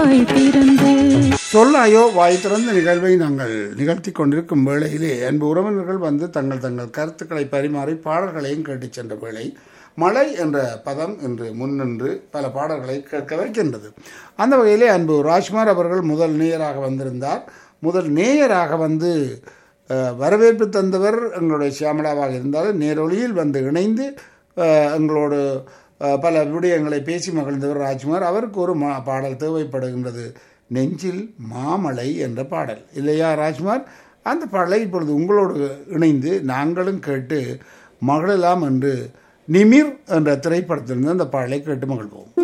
வாய் திறந்து சொல்லாயோ வாய் திறந்த நிகழ்வை நாங்கள் நிகழ்த்தி கொண்டிருக்கும் வேளையிலே அன்பு உறவினர்கள் வந்து தங்கள் தங்கள் கருத்துக்களை பரிமாறி பாடல்களையும் கேட்டுச் சென்ற வேளை மழை என்ற பதம் என்று முன்னின்று பல பாடல்களை கேட்க வைக்கின்றது அந்த வகையிலே அன்பு ராஜ்குமார் அவர்கள் முதல் நேயராக வந்திருந்தார் முதல் நேயராக வந்து அஹ், வரவேற்பு தந்தவர் எங்களுடைய சியாமலாவாக இருந்தாலும் நேரொலியில் வந்து இணைந்து அஹ், எங்களோடு அஹ், பல விடயங்களை பேசி மகிழ்ந்தவர் ராஜ்குமார் அவருக்கு ஒரு மா பாடல் தேவைப்படுகின்றது நெஞ்சில் மாமலை என்ற பாடல் இல்லையா ராஜ்குமார் அந்த பாடலை இப்பொழுது உங்களோடு இணைந்து நாங்களும் கேட்டு மகிழலாம் என்று நிமிர் என்ற திரைப்படத்திலிருந்து அந்த பாடலை கேட்டு மகிழ்வோம்